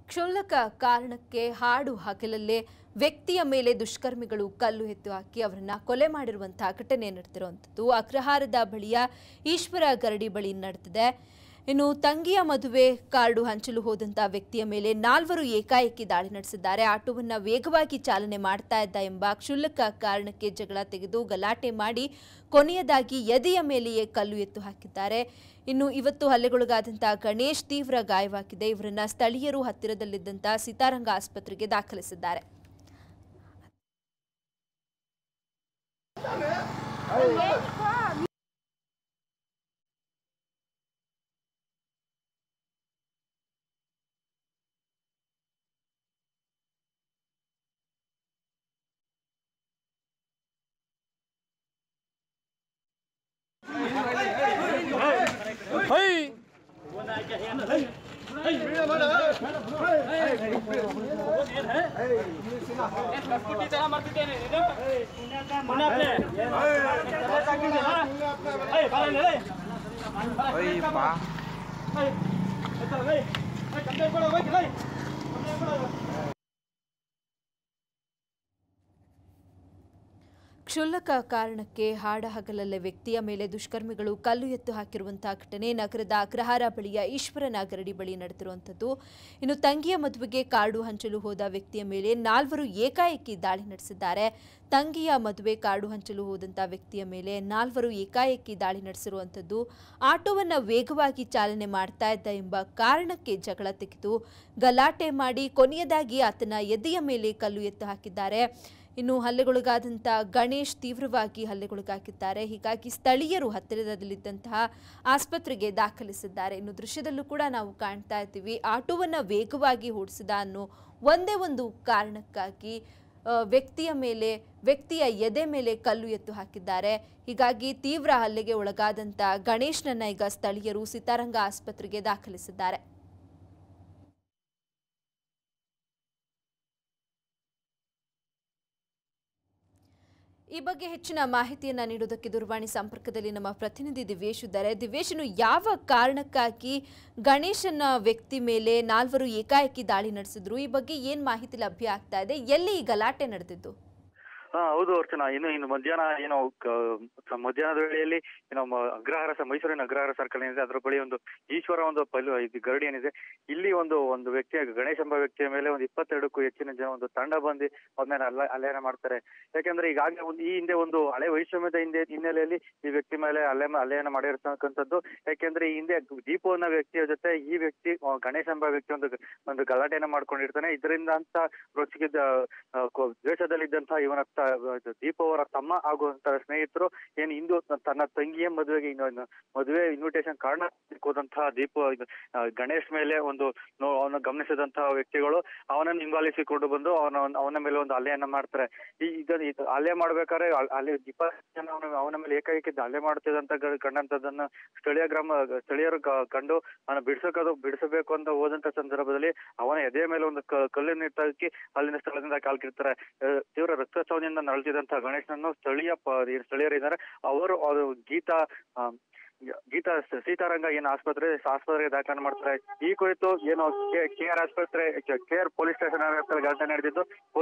ಕ್ಷುಲ್ಲಕ ಕಾರಣಕ್ಕೆ ಹಾಡು ಹಗಲಲ್ಲೇ ವ್ಯಕ್ತಿಯ ಮೇಲೆ ದುಷ್ಕರ್ಮಿಗಳು ಕಲ್ಲು ಎತ್ತು ಹಾಕಿ ಅವರನ್ನ ಕೊಲೆ ಮಾಡಿರುವಂತಹ ಘಟನೆ ನಡೆದಿರುವಂಥದ್ದು ಅಗ್ರಹಾರದ ಬಳಿಯ ಈಶ್ವರ ಗರಡಿ ಬಳಿ ನಡೆದಿದೆ ಇನ್ನು ತಂಗಿಯ ಮದುವೆ ಕಾರ್ಡು ಹಂಚಲು ಹೋದಂತ ವ್ಯಕ್ತಿಯ ಮೇಲೆ ನಾಲ್ವರು ಏಕಾಏಕಿ ದಾಳಿ ನಡೆಸಿದ್ದಾರೆ ಆಟೋವನ್ನ ವೇಗವಾಗಿ ಚಾಲನೆ ಮಾಡ್ತಾ ಇದ್ದ ಎಂಬ ಕ್ಷುಲ್ಲಕ ಕಾರಣಕ್ಕೆ ಜಗಳ ತೆಗೆದು ಗಲಾಟೆ ಮಾಡಿ ಕೊನೆಯದಾಗಿ ಎದೆಯ ಮೇಲೆಯೇ ಕಲ್ಲು ಎತ್ತು ಹಾಕಿದ್ದಾರೆ ಇನ್ನು ಇವತ್ತು ಹಲ್ಲೆಗೊಳಗಾದಂತಹ ಗಣೇಶ್ ತೀವ್ರ ಗಾಯವಾಗಿದೆ ಇವರನ್ನ ಸ್ಥಳೀಯರು ಹತ್ತಿರದಲ್ಲಿದ್ದಂತಹ ಸೀತಾರಂಗ ಆಸ್ಪತ್ರೆಗೆ ದಾಖಲಿಸಿದ್ದಾರೆ Hey! Ôi bà ಕ್ಷುಲ್ಲಕ ಕಾರಣಕ್ಕೆ ಹಾಡ ಹಗಲಲ್ಲೇ ವ್ಯಕ್ತಿಯ ಮೇಲೆ ದುಷ್ಕರ್ಮಿಗಳು ಕಲ್ಲು ಎತ್ತು ಹಾಕಿರುವಂತಹ ಘಟನೆ ನಗರದ ಅಗ್ರಹಾರ ಬಳಿಯ ಈಶ್ವರನ ಗರಡಿ ಬಳಿ ನಡೆದಿರುವಂಥದ್ದು ಇನ್ನು ತಂಗಿಯ ಮದುವೆಗೆ ಕಾರ್ಡು ಹಂಚಲು ಹೋದ ವ್ಯಕ್ತಿಯ ಮೇಲೆ ನಾಲ್ವರು ಏಕಾಏಕಿ ದಾಳಿ ನಡೆಸಿದ್ದಾರೆ ತಂಗಿಯ ಮದುವೆ ಕಾರ್ಡು ಹಂಚಲು ಹೋದಂಥ ವ್ಯಕ್ತಿಯ ಮೇಲೆ ನಾಲ್ವರು ಏಕಾಏಕಿ ದಾಳಿ ನಡೆಸಿರುವಂಥದ್ದು ಆಟೋವನ್ನು ವೇಗವಾಗಿ ಚಾಲನೆ ಮಾಡ್ತಾ ಇದ್ದ ಎಂಬ ಕಾರಣಕ್ಕೆ ಜಗಳ ತೆಗೆದು ಗಲಾಟೆ ಮಾಡಿ ಕೊನೆಯದಾಗಿ ಆತನ ಎದೆಯ ಮೇಲೆ ಕಲ್ಲು ಎತ್ತು ಹಾಕಿದ್ದಾರೆ ಇನ್ನು ಹಲ್ಲೆಗೊಳಗಾದಂಥ ಗಣೇಶ್ ತೀವ್ರವಾಗಿ ಹಲ್ಲೆಗೊಳಗಾಗಿದ್ದಾರೆ ಹೀಗಾಗಿ ಸ್ಥಳೀಯರು ಹತ್ತಿರದಲ್ಲಿದ್ದಂತಹ ಆಸ್ಪತ್ರೆಗೆ ದಾಖಲಿಸಿದ್ದಾರೆ ಇನ್ನು ದೃಶ್ಯದಲ್ಲೂ ಕೂಡ ನಾವು ಕಾಣ್ತಾ ಇದ್ದೀವಿ ಆಟೋವನ್ನು ವೇಗವಾಗಿ ಓಡಿಸಿದ ಅನ್ನೋ ಒಂದೇ ಒಂದು ಕಾರಣಕ್ಕಾಗಿ ಆ, ವ್ಯಕ್ತಿಯ ಮೇಲೆ ವ್ಯಕ್ತಿಯ ಎದೆ ಮೇಲೆ ಕಲ್ಲು ಎತ್ತು ಹಾಕಿದ್ದಾರೆ ಹೀಗಾಗಿ ತೀವ್ರ ಹಲ್ಲೆಗೆ ಒಳಗಾದಂಥ ಗಣೇಶ್ನನ್ನ ಈಗ ಸ್ಥಳೀಯರು ಸಿತಾರಂಗ ಆಸ್ಪತ್ರೆಗೆ ದಾಖಲಿಸಿದ್ದಾರೆ ಈ ಬಗ್ಗೆ ಹೆಚ್ಚಿನ ಮಾಹಿತಿಯನ್ನ ನೀಡುವುದಕ್ಕೆ ದೂರವಾಣಿ ಸಂಪರ್ಕದಲ್ಲಿ ನಮ್ಮ ಪ್ರತಿನಿಧಿ ದಿವೇಶ್ ಇದ್ದಾರೆ ದಿವೇಶ್ ಇನ್ನು ಯಾವ ಕಾರಣಕ್ಕಾಗಿ ಗಣೇಶನ ವ್ಯಕ್ತಿ ಮೇಲೆ ನಾಲ್ವರು ಏಕಾಏಕಿ ದಾಳಿ ನಡೆಸಿದ್ರು ಈ ಬಗ್ಗೆ ಏನ್ ಮಾಹಿತಿ ಲಭ್ಯ ಆಗ್ತಾ ಇದೆ ಎಲ್ಲಿ ಈ ಗಲಾಟೆ ನಡೆದಿದ್ದು ಹಾ ಹೌದು ಅರ್ಚನಾ ಇನ್ನು ಇನ್ನು ಮಧ್ಯಾಹ್ನ ಏನೋ ಕ- ಮಧ್ಯಾಹ್ನದ ವೇಳೆಯಲ್ಲಿ ಏನೋ ಮ- ಅಗ್ರಹಾರ ಸ- ಮೈಸೂರಿನ ಅಗ್ರಹಾರ ಸರ್ಕಲ್ ಏನಿದೆ ಅದರ ಬಳಿ ಒಂದು ಈಶ್ವರ ಒಂದು ಪಲ್ ಇದು ಗರಡಿ ಏನಿದೆ ಇಲ್ಲಿ ಒಂದು ಒಂದು ವ್ಯಕ್ತಿಯ ಗಣೇಶ್ ಎಂಬ ವ್ಯಕ್ತಿಯ ಮೇಲೆ ಒಂದು ಇಪ್ಪತ್ತೆರಡಕ್ಕೂ ಹೆಚ್ಚಿನ ಜನ ಒಂದು ತಂಡ ಬಂದು ಅವ್ರನ್ನ ಅಲ್ಲ ಅಲೆಯನ್ನ ಮಾಡ್ತಾರೆ ಯಾಕಂದ್ರೆ ಈಗಾಗಲೇ ಒಂದು ಈ ಹಿಂದೆ ಒಂದು ಹಳೆ ವೈಷಮ್ಯದ ಹಿಂದೆ ಹಿನ್ನೆಲೆಯಲ್ಲಿ ಈ ವ್ಯಕ್ತಿ ಮೇಲೆ ಅಲೆ ಅಲೆಯನ್ನ ಮಾಡಿರ್ತಕ್ಕಂಥದ್ದು ಯಾಕೆಂದ್ರೆ ಈ ಹಿಂದೆ ದೀಪು ಅನ್ನೋ ವ್ಯಕ್ತಿಯ ಜೊತೆ ಈ ವ್ಯಕ್ತಿ ಆ, ಗಣೇಶ್ ಎಂಬ ವ್ಯಕ್ತಿ ಒಂದು ಒಂದು ಗಲಾಟೆಯನ್ನ ಮಾಡ್ಕೊಂಡಿರ್ತಾನೆ ಇದರಿಂದ ಅಂತ ರೊಚ್ಚಿಗಿದ್ದ ಆ, ಕೊ- ದ್ವೇಷದಲ್ಲಿದ್ದಂತಹ ಇವನ ತ- ಇದು ದೀಪ ಅವರ ತಮ್ಮ ಆಗುವಂತ ಸ್ನೇಹಿತರು ಏನ್ ಇಂದು ತನ್ನ ತಂಗಿಯ ಮದುವೆಗೆ ಇನ್ನೊಂದು ಮದುವೆ ಇನ್ವಿಟೇಷನ್ ಕಾರಣ ಹೋದಂತಹ ದೀಪ ಇದು, ಆ, ಗಣೇಶ್ ಮೇಲೆ ಒಂದು ನೋ- ಅವನ ಗಮನಿಸಿದಂತಹ ವ್ಯಕ್ತಿಗಳು ಅವನನ್ನು ಹಿಂಬಾಲಿಸಿಕೊಂಡು ಬಂದು ಅವನ ಅವನ ಮೇಲೆ ಒಂದು ಹಲ್ಲೆಯನ್ನ ಮಾಡ್ತಾರೆ ಈ ಇದನ್ನ ಇದು ಹಲ್ಲೆ ಮಾಡ್ಬೇಕಾದ್ರೆ ಅಲ್- ಅಲ್ಲಿ ಇಪ್ಪತ್ತು ಜನ ಅವನ ಅವನ ಮೇಲೆ ಏಕಾಏಕಿ ಹಲ್ಲೆ ಮಾಡ್ತಿದಂತ ಗ- ಕಂಡಂತದನ್ನ ಸ್ಥಳೀಯ ಗ್ರಾಮ ಸ್ಥಳೀಯರು ಕ- ಕಂಡು ಅವನ ಬಿಡಿಸೋದು ಬಿಡಿಸಬೇಕು ಅಂತ ಹೋದಂತ ಸಂದರ್ಭದಲ್ಲಿ ಅವನ ಎದೆಯ ಮೇಲೆ ಒಂದು ಕ- ಕಲ್ಲನ್ನು ಇಟ್ಟಾಕಿ ಅಲ್ಲಿನ ಸ್ಥಳದಿಂದ ಕಾಲ್ಕಿರ್ತಾರೆ ಆ, ತೀವ್ರ ರಕ್ತಸ್ರಾವದಿಂದ ನರಳಿದಂತಹ ಗಣೇಶನನ್ನು ಸ್ಥಳೀಯ ಪ- ಏನ್ ಸ್ಥಳೀಯರಿದ್ದಾರೆ ಅವರು ಅದು ಗೀತಾ ಆ, ಗೀತಾ ಸ- ಸೀತಾರಂಗ ಏನು ಆಸ್ಪತ್ರೆ ಆಸ್ಪತ್ರೆಗೆ ದಾಖಲೆ ಮಾಡ್ತಾರೆ ಈ ಕುರಿತು ಏನು ಕೆ ಆರ್ ಆಸ್ಪತ್ರೆ ಕೆ ಆರ್ ಪೊಲೀಸ್ ಸ್ಟೇಷನ್ ಹತ್ರ ಘಟನೆ ನಡೆದಿದ್ದು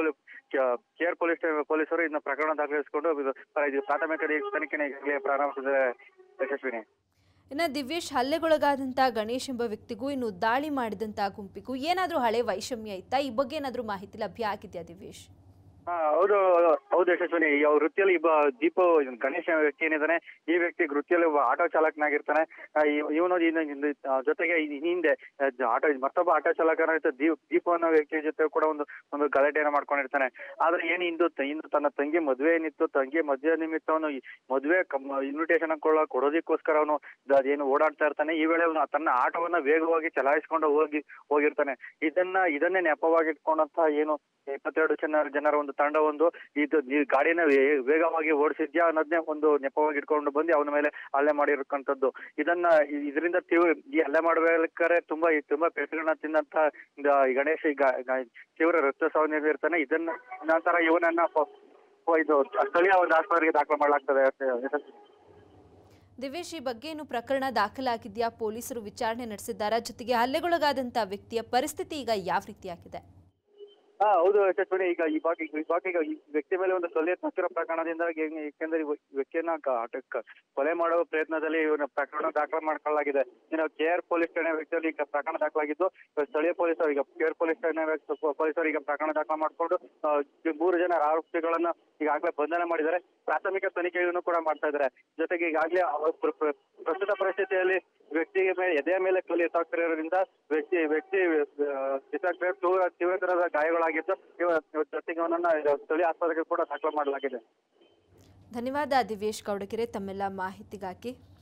ಕೆ ಆರ್ ಪೊಲೀಸ್ ಪೊಲೀಸರು ಇದನ್ನ ಪ್ರಕರಣ ದಾಖಲಿಸಿಕೊಂಡು ಇದು ಇದು ಪ್ರಾಥಮಿಕ ತನಿಖೆನ ಈಗಾಗಲೇ ಪ್ರಾರಂಭಿಸಿದ್ದಾರೆ ಯಶಸ್ವಿನಿ ಇನ್ನು ದಿವ್ಯೇಶ್ ಹಲ್ಲೆಗೊಳಗಾದಂತಹ ಗಣೇಶ್ ಎಂಬ ವ್ಯಕ್ತಿಗೂ ಇನ್ನು ದಾಳಿ ಮಾಡಿದಂತಹ ಗುಂಪಿಗೂ ಏನಾದರೂ ಹಳೆ ವೈಷಮ್ಯ ಇತ್ತಾ ಈ ಬಗ್ಗೆ ಏನಾದರೂ ಮಾಹಿತಿ ಲಭ್ಯ ಆಗಿದೆಯಾ ದಿವ್ಯೇಶ್ ಹಾ ಹೌದು ಹೌದು ಯಶಸ್ವಿನಿ ಈ ಅವ್ರ ವೃತ್ತಿಯಲ್ಲಿ ಒಬ್ಬ ದೀಪ ಗಣೇಶ ವ್ಯಕ್ತಿ ಏನಿದ್ದಾನೆ ಈ ವ್ಯಕ್ತಿ ವೃತ್ತಿಯಲ್ಲಿ ಒಬ್ಬ ಆಟೋ ಚಾಲಕನಾಗಿರ್ತಾನೆ ಆ, ಇವ್- ಇವನು ಇನ್ನು- ಇನ್ನು, ಆ, ಜೊತೆಗೆ ಈ ಹಿಂದೆ ಆ, ಜ- ಆಟೋ ಮತ್ತೊಬ್ಬ ಆಟೋ ಚಾಲಕನ ಜೊತೆ ದೀಪ್ ದೀಪ ಅನ್ನೋ ವ್ಯಕ್ತಿ ಜೊತೆ ಕೂಡ ಒಂದು ಒಂದು ಗಲಾಟೆಯನ್ನು ಮಾಡ್ಕೊಂಡಿರ್ತಾನೆ ಆದ್ರೆ ಏನು ಇಂದು ತ- ಇಂದು ತನ್ನ ತಂಗಿ ಮದುವೆ ಏನಿತ್ತು ತಂಗಿ ಮದುವೆ ನಿಮಿತ್ತ ಅವನು ಈ ಮದುವೆ ಇನ್ವಿಟೇಷನ್ ಕೊಡ ಕೊಡೋದಕ್ಕೋಸ್ಕರ ಅವನು ಅದೇನು ಓಡಾಡ್ತಾ ಇರ್ತಾನೆ ಈ ವೇಳೆ ಅವನು ತನ್ನ ಆಟೋವನ್ನ ವೇಗವಾಗಿ ಚಲಾಯಿಸ್ಕೊಂಡು ಹೋಗಿ ಹೋಗಿರ್ತಾನೆ ಇದನ್ನ ಇದನ್ನೇ ನೆಪವಾಗಿಟ್ಕೊಂಡಂತ ಏನು ಇಪ್ಪತ್ತೆರಡು ಜನ ಜನರ ಒಂದು ತಂಡ ಒಂದು ಇದು ಈ ಗಾಡಿನ ವೇ- ವೇಗವಾಗಿ ಓಡಿಸಿದ್ಯಾ ಅನ್ನೋದನ್ನೇ ಒಂದು ನೆಪವಾಗಿ ಇಟ್ಕೊಂಡು ಬಂದು ಅವನ ಮೇಲೆ ಹಲ್ಲೆ ಮಾಡಿರ್ತಕ್ಕಂಥದ್ದು ಇದನ್ನ ಇ- ಇದರಿಂದ ತೀವ್ರ ಈ ಹಲ್ಲೆ ಮಾಡ್ಬೇಕಾದ್ರೆ ತುಂಬಾ ತುಂಬಾ ಪೆಟ್ಟುಗಳನ್ನ ತಿನ್ನಂತ இந்த ಗಣೇಶ್ ಈಗ ಗ- ತೀವ್ರ ರಕ್ತಸ್ರಾವ ಇರ್ತಾನೆ ಇದನ್ನ ನಂತರ ಇವನನ್ನ ಪ- ಪ- ಇದು ಸ್ಥಳೀಯ ಒಂದು ಆಸ್ಪತ್ರೆಗೆ ದಾಖಲು ಮಾಡಲಾಗ್ತದೆ ದಿವೇಶ್ ಈ ಬಗ್ಗೆ ಏನು ಪ್ರಕರಣ ದಾಖಲಾಗಿದೆಯಾ ಪೊಲೀಸರು ವಿಚಾರಣೆ ನಡೆಸಿದ್ದಾರಾ ಜೊತೆಗೆ ಹಲ್ಲೆಗೊಳಗಾದಂಥ ವ್ಯಕ್ತಿಯ ಪರಿಸ್ಥಿತಿ ಈಗ ಯಾವ ರೀತಿಯಾಗಿದೆ ಹಾ ಹೌದು ಯಶಸ್ವಿನಿ ಈಗ ಈ ಬಾಗಿ ಈ ಬಾಗಿ ಈಗ ಈ ವ್ಯಕ್ತಿ ಮೇಲೆ ಒಂದು ಸೊಲ್ಲೆ ಹತ್ತಿರೋ ಪ್ರಕರಣದಿಂದ ಏನ್- ಏಕೆಂದ್ರೆ ಈ ವ್ಯಕ್ತಿಯನ್ನ ಕ- ಕ- ಕೊಲೆ ಮಾಡುವ ಪ್ರಯತ್ನದಲ್ಲಿ ಇವನ ಪ್ರಕರಣ ದಾಖಲು ಮಾಡ್ಕೊಳ್ಳಲಾಗಿದೆ ಇನ್ನು ಕೆ ಆರ್ ಪೊಲೀಸ್ ಠಾಣೆ ವ್ಯಕ್ತಿಯಲ್ಲಿ ಈಗ ಪ್ರಕರಣ ದಾಖಲಾಗಿದ್ದು ಸ್ಥಳೀಯ ಪೊಲೀಸರು ಈಗ ಕೆ ಆರ್ ಪೊಲೀಸ್ ಠಾಣೆ ವ್ಯಕ್ತಿ- ಪೊಲೀಸರು ಈಗ ಪ್ರಕರಣ ದಾಖಲು ಮಾಡಿಕೊಂಡು ಈ ಮೂರು ಜನ ಆರೋಪಿಗಳನ್ನ ಈಗಾಗಲೇ ಬಂಧನ ಮಾಡಿದ್ದಾರೆ ಪ್ರಾಥಮಿಕ ತನಿಖೆಯನ್ನು ಕೂಡ ಮಾಡ್ತಾ ಇದ್ದಾರೆ ಜೊತೆಗೆ ಈಗಾಗಲೇ ಅವ್ರ ಪ್ರ- ಪ್ರ- ಪ್ರಸ್ತುತ ಪರಿಸ್ಥಿತಿಯಲ್ಲಿ ವ್ಯಕ್ತಿಗೆ ಮೇಲೆ ಎದೆಯ ಮೇಲೆ ಕಲ್ಲು ಎತ್ತಾಗ್ತಿರೋದ್ರಿಂದ ವ್ಯಕ್ತಿ ವ್ಯಕ್ತಿ ಎತ್ತಾಗ್ತಿರೋ ತೀವ್ರ ತೀವ್ರತರದ ಗಾಯಗಳಾಗಿದ್ದು ಇವ ಇವ ಜೊತೆಗೆ ಅವನನ್ನ ಸ್ಥಳೀಯ ಆಸ್ಪತ್ರೆಗೆ ಕೂಡ ದಾಖಲು ಮಾಡಲಾಗಿದೆ ಧನ್ಯವಾದ ದಿವೇಶ್ ಗೌಡಗೆರೆ ತಮ್ಮೆಲ್ಲ ಮಾಹಿತಿಗಾಗಿ